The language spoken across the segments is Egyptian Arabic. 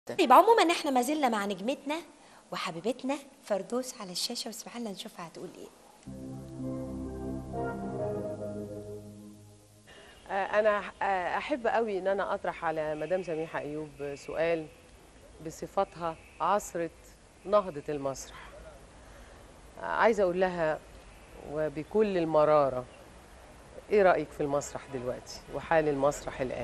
طيب عموما احنا ما زلنا مع نجمتنا وحبيبتنا فردوس على الشاشه واسمح لنا نشوفها هتقول ايه آه، انا آه، احب قوي ان انا اطرح على مدام سميحه ايوب سؤال بصفتها عصره نهضه المسرح آه، عايزه اقول لها وبكل المراره ايه رايك في المسرح دلوقتي وحال المسرح الان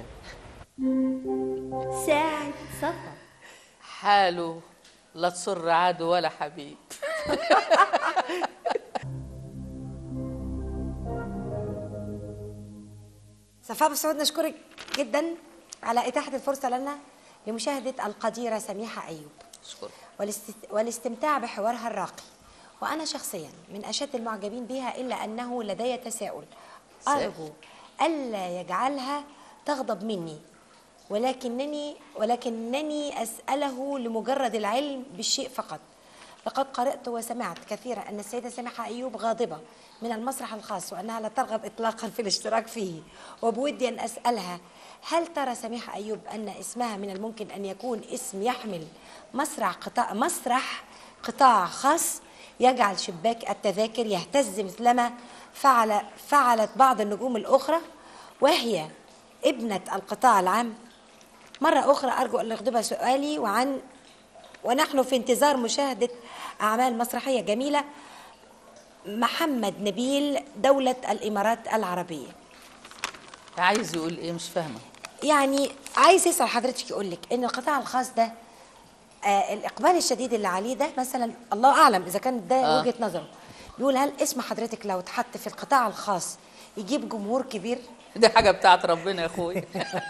ساعد صفا حاله لا تسر عدو ولا حبيب صفاء بسعود نشكرك جدا على اتاحه الفرصه لنا لمشاهده القديره سميحه ايوب اشكرك والاست- والاستمتاع بحوارها الراقي وأنا شخصيا من أشد المعجبين بها إلا أنه لدي تساؤل سائل. أرجو ألا يجعلها تغضب مني ولكنني ولكنني أسأله لمجرد العلم بالشيء فقط لقد قرأت وسمعت كثيرا أن السيدة سماحة أيوب غاضبة من المسرح الخاص وأنها لا ترغب إطلاقا في الاشتراك فيه وبودي أن أسألها هل ترى سميحة أيوب أن اسمها من الممكن أن يكون اسم يحمل مسرح قطاع مسرح قطاع خاص يجعل شباك التذاكر يهتز مثلما فعل فعلت بعض النجوم الأخرى وهي ابنة القطاع العام مرة أخرى أرجو أن يخطبها سؤالي وعن ونحن في انتظار مشاهدة أعمال مسرحية جميلة محمد نبيل دولة الإمارات العربية عايز يقول ايه مش فاهمه يعني عايز يسأل حضرتك يقول لك إن القطاع الخاص ده آه الإقبال الشديد اللي عليه ده مثلا الله أعلم إذا كان ده آه. وجهة نظره بيقول هل اسم حضرتك لو اتحط في القطاع الخاص يجيب جمهور كبير دي حاجه بتاعت ربنا يا اخويا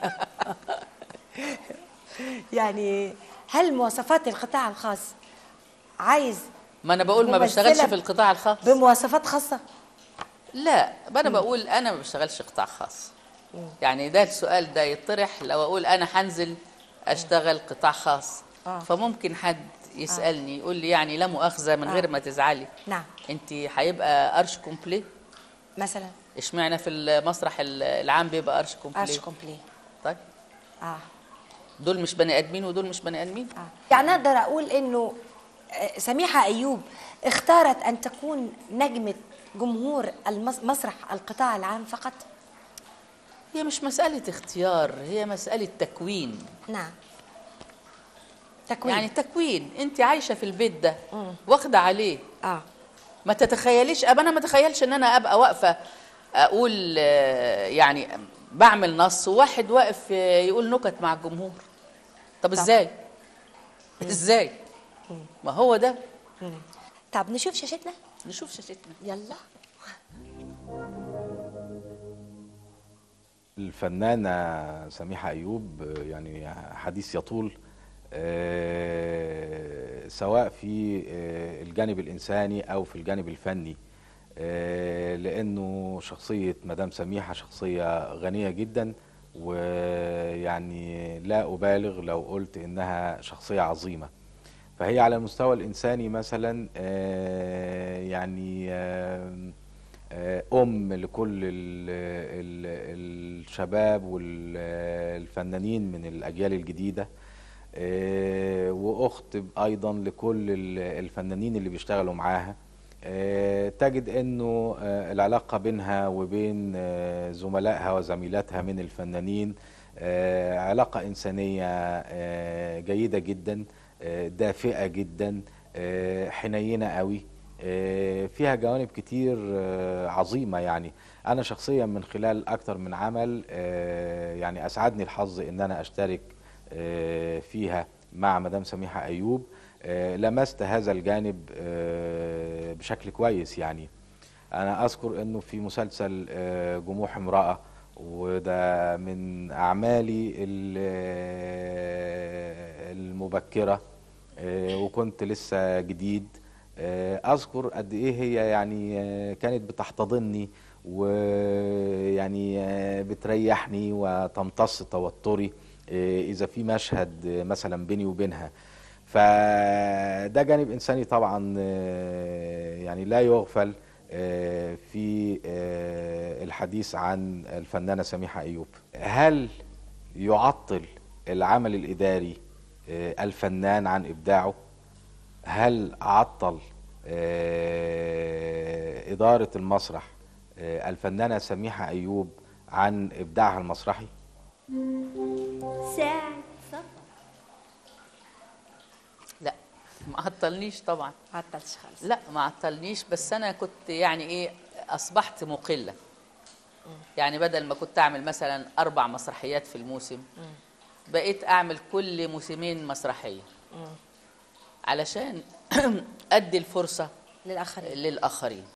يعني هل مواصفات القطاع الخاص عايز ما انا بقول ما ممثلة بشتغلش في القطاع الخاص بمواصفات خاصة لا ما انا بقول انا ما بشتغلش قطاع خاص يعني ده السؤال ده يطرح لو اقول انا هنزل اشتغل قطاع خاص آه. فممكن حد يسالني يقول لي يعني لا مؤاخذه من غير ما تزعلي نعم انت هيبقى ارش كومبلي مثلا اشمعنى في المسرح ال- العام بيبقى ارش كومبلي ارش كومبلي طيب اه دول مش بني ادمين ودول مش بني ادمين اه يعني اقدر اقول انه آه، سميحه ايوب اختارت ان تكون نجمه جمهور المس- مسرح القطاع العام فقط هي مش مساله اختيار هي مساله تكوين نعم تكوين يعني تكوين انت عايشه في البيت ده واخده عليه اه ما تتخيليش أب انا ما اتخيلش ان انا ابقى واقفه اقول آه، يعني بعمل نص وواحد واقف آه، يقول نكت مع الجمهور طب ازاي ازاي ما هو ده طب نشوف شاشتنا نشوف شاشتنا يلا الفنانة سميحة أيوب آه، يعني حديث يطول آه، سواء في آه، الجانب الإنساني أو في الجانب الفني آه، لأنه شخصية مدام سميحة شخصية غنية جدا ويعني لا أبالغ لو قلت إنها شخصية عظيمة فهي على المستوى الإنساني مثلا آه، يعني آه، آه، أم لكل ال- ال- الشباب والفنانين من الأجيال الجديدة آه، وأخت أيضا لكل ال- الفنانين اللي بيشتغلوا معاها آه، تجد أنه آه، العلاقة بينها وبين آه، زملائها وزميلاتها من الفنانين آه، علاقة إنسانية آه، جيدة جدا آه، دافئة جدا آه، حنينة قوي آه، فيها جوانب كتير آه، عظيمة يعني أنا شخصيا من خلال أكتر من عمل آه، يعني أسعدني الحظ إن أنا أشترك آه، فيها مع مدام سميحة أيوب آه، لمست هذا الجانب آه، بشكل كويس يعني أنا أذكر إنه في مسلسل آه، جموح امرأة وده من أعمالي ال- المبكرة آه، وكنت لسه جديد آه، اذكر قد ايه هي يعني آه، كانت بتحتضني ويعني آه، بتريحني وتمتص توتري آه، اذا في مشهد آه، مثلا بيني وبينها فده جانب انساني طبعا آه، يعني لا يغفل آه، في آه، الحديث عن الفنانه سميحه ايوب هل يعطل العمل الاداري آه، الفنان عن ابداعه هل عطل آه، اداره المسرح آه، الفنانه سميحه ايوب عن ابداعها المسرحي ساعد اتفضل لا ما عطلنيش طبعا عطلتش خالص لا ما عطلنيش بس انا كنت يعني ايه اصبحت مقله يعني بدل ما كنت اعمل مثلا اربع مسرحيات في الموسم بقيت اعمل كل موسمين مسرحيه علشان ادي الفرصه للاخرين للاخرين